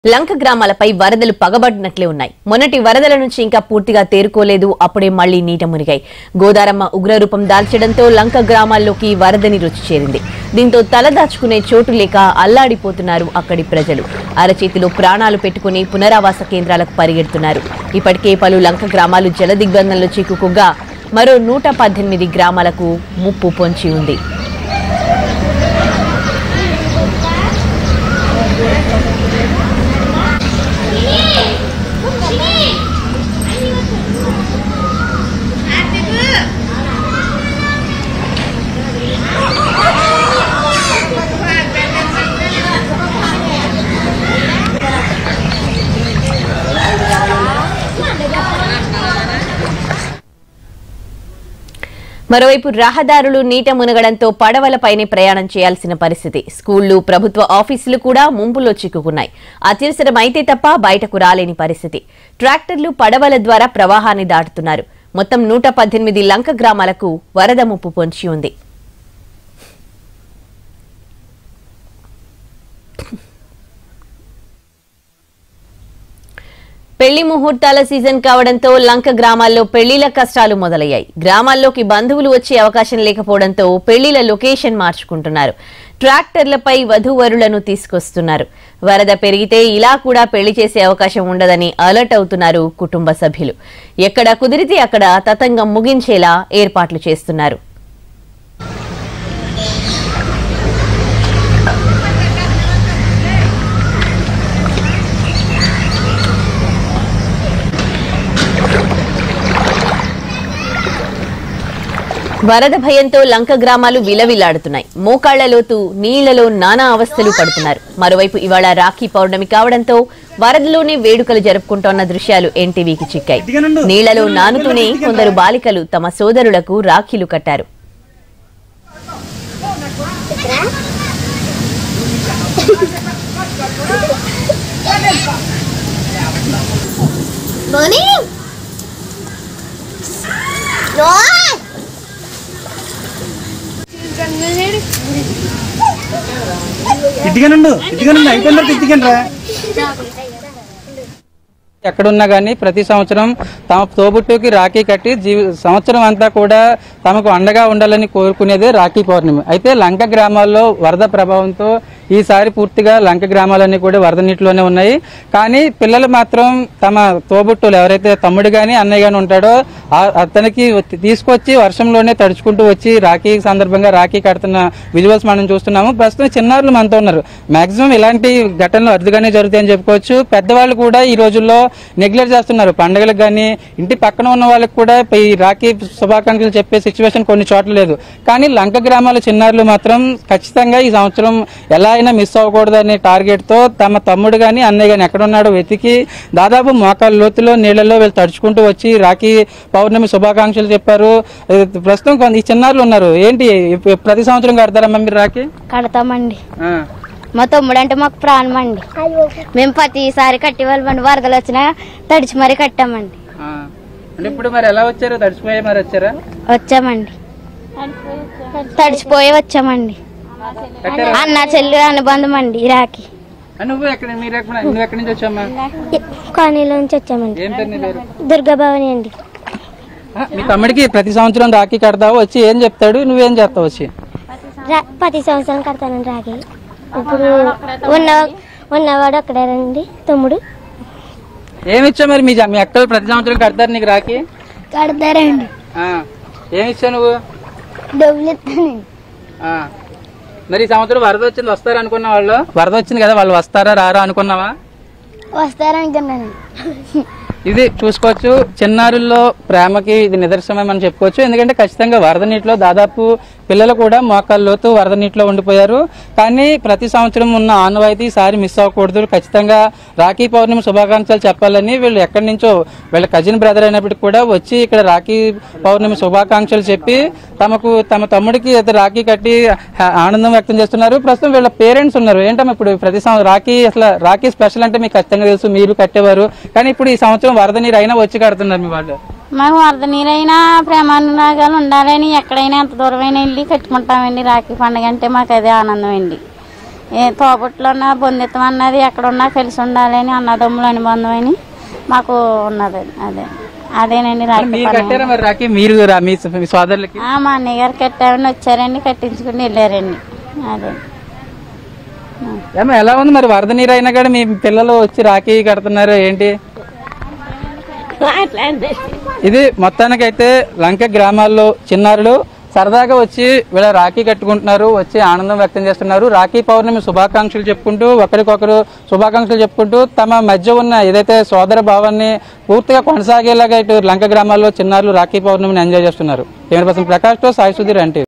లంక గ్రామాలపై వరదలు పగబడినట్లే ఉన్నాయి మొన్నటి వరదల నుంచి ఇంకా పూర్తిగా తేరుకోలేదు అప్పుడే మళ్లీ నీట మునిగాయి గోదారమ్మ ఉగ్రరూపం దాల్చడంతో లంక గ్రామాల్లోకి వరదని రుచి చేరింది దీంతో తలదాచుకునే చోటు లేక అల్లాడిపోతున్నారు అక్కడి ప్రజలు అరచేతిలో ప్రాణాలు పెట్టుకుని పునరావాస కేంద్రాలకు పరిగెడుతున్నారు ఇప్పటికే పలు లంక గ్రామాలు జల దిగ్బంధంలో చిక్కుకుగా మరో నూట పద్దెనిమిది గ్రామాలకు ముప్పు పొంచి ఉంది మరోవైపు రహదారులు నీట మునగడంతో పడవలపైనే ప్రయాణం చేయాల్సిన పరిస్థితి స్కూళ్లు ప్రభుత్వ ఆఫీసులు కూడా ముంపులో చిక్కుకున్నాయి అత్యవసరమైతే తప్ప బయటకు రాలేని పరిస్థితి ట్రాక్టర్లు పడవల ద్వారా ప్రవాహాన్ని దాటుతున్నారు మొత్తం నూట పద్దెనిమిది లంక గ్రామాలకు వరద ముప్పు పొంచి ఉంది పెళ్లి ముహూర్తాల సీజన్ కావడంతో లంక గ్రామాల్లో పెళ్లిళ్ల కష్టాలు మొదలయ్యాయి గ్రామాల్లోకి బంధువులు వచ్చే అవకాశం లేకపోవడంతో పెళ్లిళ్ల లొకేషన్ మార్చుకుంటున్నారు ట్రాక్టర్లపై వధూవరులను తీసుకొస్తున్నారు వరద పెరిగితే ఇలా కూడా పెళ్లి చేసే అవకాశం ఉండదని అలర్ట్ అవుతున్నారు కుటుంబ సభ్యులు ఎక్కడ కుదిరితే అక్కడ తతంగం ముగించేలా ఏర్పాట్లు చేస్తున్నారు వరద భయంతో లంక గ్రామాలు విలవిల్లాడుతున్నాయి మోకాళ్ల లోతు నీళ్లలో నానా అవస్థలు పడుతున్నారు మరోవైపు ఇవాళ రాఖీ పౌర్ణమి కావడంతో వరదలోనే వేడుకలు జరుపుకుంటోన్న దృశ్యాలు ఎన్టీవీకి చిక్కాయి నీళ్లలో నానుతూనే కొందరు బాలికలు తమ సోదరులకు రాఖీలు కట్టారు Morning. No. ఇటుకనండు ఇటుకనండు అయిపోయిన ఇటుకనరా ఎక్కడున్నా కానీ ప్రతి సంవత్సరం తమ తోబుట్టుకి రాఖీ కట్టి జీవి సంవత్సరం అంతా కూడా తమకు అండగా ఉండాలని కోరుకునేదే రాఖీ పౌర్ణమి అయితే లంక గ్రామాల్లో వరద ప్రభావంతో ఈసారి పూర్తిగా లంక గ్రామాలన్నీ కూడా వరద నీటిలోనే ఉన్నాయి కానీ పిల్లలు మాత్రం తమ తోబుట్టులు ఎవరైతే తమ్ముడు గాని అన్నయ్య గాని ఉంటాడో ఆ- అతనికి వచ్చి- తీసుకొచ్చి వర్షంలోనే తడుచుకుంటూ వచ్చి రాఖీ సందర్భంగా రాఖీ కడుతున్న విజువల్స్ మనం చూస్తున్నాము ప్రస్తుతం చిన్నారులు మనతో ఉన్నారు మాక్సిమం ఇలాంటి ఘటనలు అరుదుగానే జరుగుతాయని చెప్పుకోవచ్చు పెద్దవాళ్ళు కూడా ఈ రోజుల్లో నెగ్లెక్ట్ చేస్తున్నారు పండుగలకు కానీ ఇంటి పక్కన ఉన్న వాళ్ళకి కూడా ఈ రాఖీ శుభాకాంక్షలు చెప్పే సిచ్యువేషన్ కొన్ని చోట్ల లేదు కానీ లంక గ్రామాల చిన్నారులు మాత్రం ఖచ్చితంగా ఈ సంవత్సరం ఎలా అయినా మిస్ అవ్వకూడదనే టార్గెట్ తో తమ తమ్ముడు గాని అన్నయ్య గాని ఎక్కడ ఉన్నాడో వెతికి దాదాపు మోకాళ్ళ లోతులో నీళ్లలో వీళ్ళు తడుచుకుంటూ వచ్చి రాఖీ పౌర్ణమి శుభాకాంక్షలు చెప్పారు ఏ, ప్రస్తుతం కొంత ఈ చిన్నారులు ఉన్నారు ఏంటి ఇప్పు- ప్రతి సంవత్సరం కడతారమ్మా మీరు రాఖీ కడతామండి ఆ. మా తమ్ముడు అంటే మాకు ప్రాణం అండి మేము ప్రతిసారి కట్టి వాళ్ళమండి వరదలు వచ్చినా తడిచి మరీ కట్టామండి ఆ. అంటే ఇప్పుడు మరి ఎలా వచ్చారు తడిచిపోయి మరి వచ్చారా వచ్చామండి తడిచిపోయి వచ్చామండి కట్టారా అన్న చెల్లి అనుబంధం అండి రాకి ఆ, నువ్వు ఎక్కడ మీరు ఎక్కడ నువ్వు ఎక్కడి నుంచి వచ్చామ్మా కాలనీలోంచి వచ్చామండి ఏం పేరు నీ పేరు దుర్గాభవని అండి ఆ, మీ తమ్ముడికి ప్రతి సంవత్సరం రాఖీ కడతావు వచ్చి ఏం చెప్తాడు నువ్వేం చేస్తావు వచ్చి రా- ప్రతి సంవత్సరం కడతానండి రాకి ఇప్పుడు ఉన్న ఉన్నవాడు అక్కడే రండి తమ్ముడు ఏమి ఇచ్చావు మరి మీ జ- మీ అక్కలు ప్రతి సంవత్సరం కడతారు నీకు రాఖీ కడతారండి ఆ. ఏమి ఇచ్చావు నువ్వు డబ్బులు ఇస్తానండి ఆ. మరి ఈ సంవత్సరం వరద వచ్చింది వస్తారు అనుకున్న వాళ్ళు వరద వచ్చింది కదా వాళ్ళు వస్తారా రారా అనుకున్నావా వస్తారనుకున్నానండి ఇది చూసుకోవచ్చు చిన్నారుల్లో ప్రేమకి ఇది నిదర్శనమే మనం చెప్పుకోవచ్చు ఎందుకంటే ఖచ్చితంగా వరద నీటిలో దాదాపు పిల్లలు కూడా మోకాళ్ళ లోతు వరద నీటిలో ఉండిపోయారు కానీ ప్రతి సంవత్సరం ఉన్న ఆనవాయితీ ఈసారి మిస్ అవ్వకూడదు ఖచ్చితంగా రాఖీ పౌర్ణమి శుభాకాంక్షలు చెప్పాలని వీళ్ళు ఎక్కడి నుంచో వీళ్ళ కజిన్ బ్రదర్ అయినప్పటికీ కూడా వచ్చి ఇక్కడ రాఖీ పౌర్ణమి శుభాకాంక్షలు చెప్పి తమకు తమ తమ్ముడికి అయితే రాఖీ కట్టి హ- ఆనందం వ్యక్తం చేస్తున్నారు ప్రస్తుతం వీళ్ళ పేరెంట్స్ ఉన్నారు ఏంటమ్మా ఇప్పుడు ప్రతి సంవత్సరం రాఖీ అసలు రాఖీ స్పెషల్ అంటే మీకు ఖచ్చితంగా తెలుసు మీరు కట్టేవారు కానీ ఇప్పుడు ఈ సంవత్సరం వరద నీరు అయినా వచ్చి కడుతున్నారు మీ వాళ్ళు మాకు వరద నీరైనా ప్రేమానురాగాలు ఉండాలని ఎక్కడైనా ఎంత దూరమైనా వెళ్ళి కట్టుకుంటామండి రాఖీ పండుగ అంటే మాకు అదే ఆనందం అండి ఏ తోబుట్లో ఉన్న బంధుత్వం అన్నది ఎక్కడున్నా కలిసి ఉండాలని అన్నదమ్ముల అనుబంధం అని మాకు ఉన్నది అదే అదేనండి రాఖీ మీరు పండుగ. కట్టారా మరి రాఖీ మీరు రా- మీ మీ సోదరులకి ఆ, మా అన్నయ్య గారు కట్టామని వచ్చారండి కట్టించుకుని వెళ్ళారండి అదే ఏమో ఎలా ఉంది మరి వరద నీరు అయినా కూడా మీ పిల్లలు వచ్చి రాఖీ కడుతున్నారు ఏంటి ఇది మొత్తానికైతే లంక గ్రామాల్లో చిన్నారులు సరదాగా వచ్చి వీళ్ళ రాఖీ కట్టుకుంటున్నారు వచ్చి ఆనందం వ్యక్తం చేస్తున్నారు రాఖీ పౌర్ణమి శుభాకాంక్షలు చెప్పుకుంటూ ఒకరికొకరు శుభాకాంక్షలు చెప్పుకుంటూ తమ మధ్య ఉన్న ఏదైతే సోదర భావాన్ని పూర్తిగా కొనసాగేలాగా ఇటు లంక గ్రామాల్లో చిన్నారులు రాఖీ పౌర్ణమిని ఎంజాయ్ చేస్తున్నారు కెమెరా పర్సన్ ప్రకాష్తో సాయి సుధీర్ అంటే